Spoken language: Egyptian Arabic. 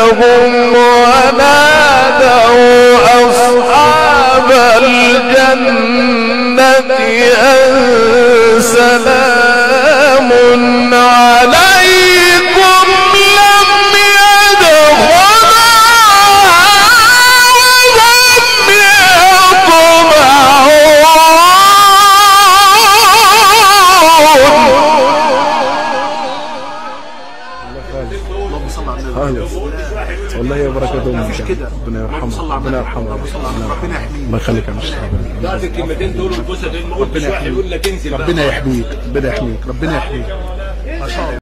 بينهم ونادوا أصحاب الجنة أن سلام عليكم لم يدخلها وهم يطمعون اللهم صل على النبي خالص والله يا بركة امك مش كده ربنا اللهم صل يرحمه على ربنا النبي يرحمه اللهم صل على النبي ربنا يحميه الله يخليك يا مش بعد الكلمتين دول البوسه دول ما قلتش واحد يقول لك انزل بقى ربنا يحميك ربنا يحميك ربنا يحميك ما شاء الله